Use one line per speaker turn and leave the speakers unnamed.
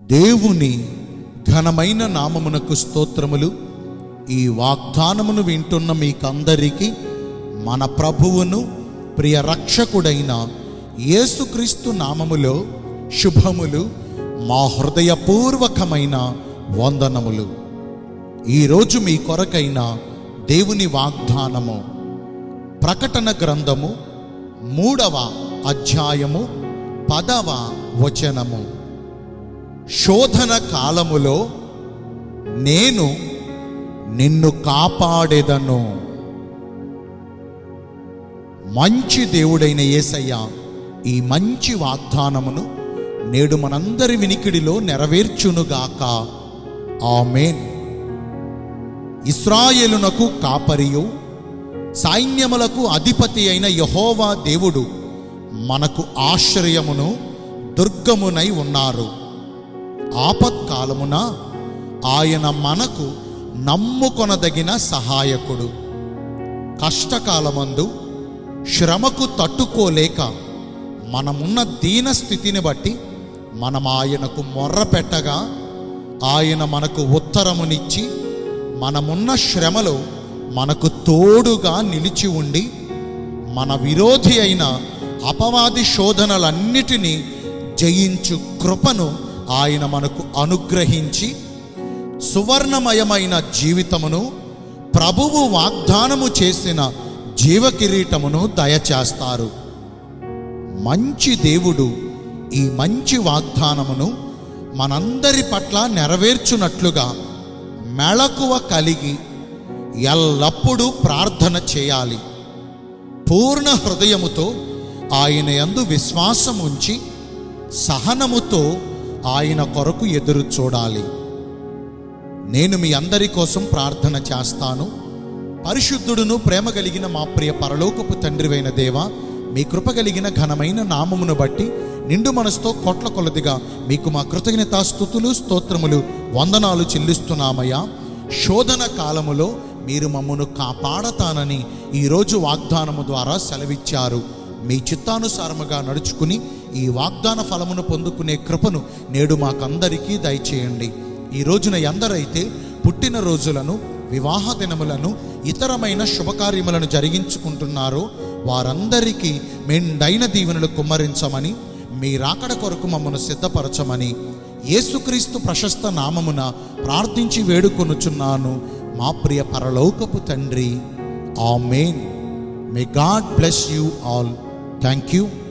దేవుని ఘనమైన నామమునకు స్తోత్రములు ఈ వాగ్దానమును వింటున్న మీకందరికీ మన ప్రభువును ప్రియ రక్షకుడైన యేసుక్రీస్తు నామములో శుభములు మా హృదయపూర్వకమైన వందనములు ఈరోజు మీ కొరకైన దేవుని వాగ్దానము ప్రకటన గ్రంథము మూడవ అధ్యాయము పదవ వచనము శోధన కాలములో నేను నిన్ను కాపాడేదను మంచి దేవుడైన యేసయ్య ఈ మంచి వాగ్దానమును నేడు మనందరి వినికిడిలో నెరవేర్చునుగాక ఆమేన్ ఇస్రాయేలునకు కాపరియు సైన్యములకు అధిపతి అయిన యహోవా దేవుడు మనకు ఆశ్రయమును దుర్గమునై ఉన్నారు ఆపత్కాలమున ఆయన మనకు నమ్ముకొనదగిన సహాయకుడు కష్టకాలమందు శ్రమకు తట్టుకోలేక మనమున్న దీన స్థితిని బట్టి మనం ఆయనకు మొర్ర పెట్టగా ఆయన మనకు ఉత్తరమునిచ్చి మనమున్న శ్రమలో మనకు తోడుగా నిలిచి ఉండి మన విరోధి అయిన అపవాది శోధనలన్నిటినీ జయించు కృపను ఆయన మనకు అనుగ్రహించి సువర్ణమయమైన జీవితమును ప్రభువు వాగ్దానము చేసిన జీవకిరీటమును దయచేస్తారు మంచి దేవుడు ఈ మంచి వాగ్దానమును మనందరి పట్ల నెరవేర్చునట్లుగా మెళకువ కలిగి ఎల్లప్పుడూ ప్రార్థన చేయాలి పూర్ణ హృదయముతో ఆయన యందు విశ్వాసం ఉంచి సహనముతో ఆయన కొరకు ఎదురు చూడాలి నేను మీ అందరి కోసం ప్రార్థన చేస్తాను పరిశుద్ధుడును ప్రేమ కలిగిన మా ప్రియ పరలోకపు తండ్రివైన దేవ మీ కృప కలిగిన ఘనమైన నామమును బట్టి నిండు మనసుతో కోట్ల కొలదిగా మీకు మా కృతజ్ఞతా స్థుతులు స్తోత్రములు వందనాలు చెల్లిస్తున్నామయ్యా శోధన కాలములో మీరు మమ్మను కాపాడతానని ఈరోజు వాగ్దానము ద్వారా సెలవిచ్చారు మీ చిత్తానుసారముగా నడుచుకుని ఈ వాగ్దాన ఫలమును పొందుకునే కృపను నేడు మాకందరికీ దయచేయండి ఈ రోజున ఎందరైతే పుట్టిన రోజులను వివాహ దినములను ఇతరమైన శుభకార్యములను జరిగించుకుంటున్నారో వారందరికీ మెండైన దీవెనలు కుమ్మరించమని మీ రాకడ కొరకు మమ్మను సిద్ధపరచమని యేసుక్రీస్తు ప్రశస్త నామమున ప్రార్థించి వేడుకొనుచున్నాను మా ప్రియ పరలోకపు తండ్రి amen may God bless you all thank you